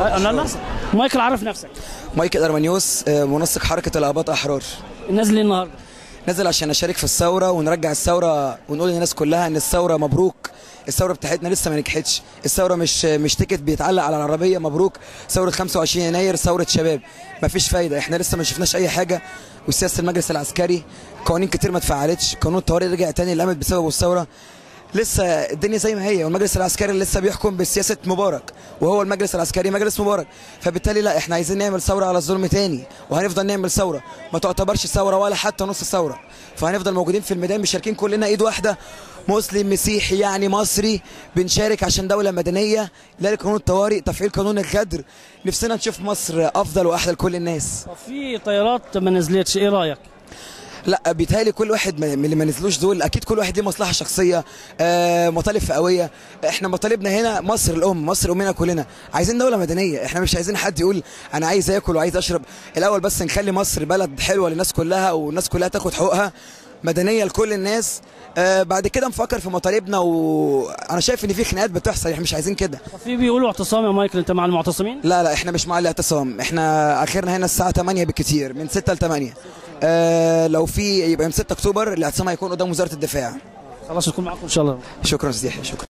انا لا مايكل عرف نفسك مايكل ارمانيوس آه، منسق حركه الاباط احرار نازل ليه النهارده نزل عشان اشارك في الثوره ونرجع الثوره ونقول للناس كلها ان الثوره مبروك الثوره بتاعتنا لسه ما نجحتش الثوره مش مش تيكت بيتعلق على العربيه مبروك ثوره 25 يناير ثوره شباب مفيش فايده احنا لسه ما شفناش اي حاجه وسياسه المجلس العسكري قوانين كتير ما اتفعلتش قانون الطوارئ رجع تاني اللي قامت بسببه الثوره لسه الدنيا زي ما هي والمجلس العسكري اللي لسه بيحكم بسياسه مبارك وهو المجلس العسكري مجلس مبارك فبالتالي لا احنا عايزين نعمل ثوره على الظلم تاني وهنفضل نعمل ثوره ما تعتبرش ثوره ولا حتى نص ثوره فهنفضل موجودين في الميدان مشاركين كلنا ايد واحده مسلم مسيحي يعني مصري بنشارك عشان دوله مدنيه لا لقانون الطوارئ تفعيل قانون الغدر نفسنا نشوف مصر افضل واحلى لكل الناس طب في طيارات ما نزلتش ايه رايك لا بيتهيألي كل واحد من اللي ما نزلوش دول اكيد كل واحد ليه مصلحه شخصيه آه مطالب فئويه احنا مطالبنا هنا مصر الام مصر امنا كلنا عايزين دوله مدنيه احنا مش عايزين حد يقول انا عايز اكل وعايز اشرب الاول بس نخلي مصر بلد حلوه للناس كلها والناس كلها تاخد حقوقها مدنيه لكل الناس آه بعد كده نفكر في مطالبنا وانا شايف ان في خناقات بتحصل احنا مش عايزين كده طب في بيقولوا اعتصام يا مايكل انت مع المعتصمين لا لا احنا مش مع الاعتصام احنا اخرنا هنا الساعه 8 بالكتير من 6 ل 8 آه لو في يبقى يوم 6 اكتوبر الاعتصام هيكون قدام وزاره الدفاع خلاص نكون معاكم ان شاء الله شكرا سيدي شكرا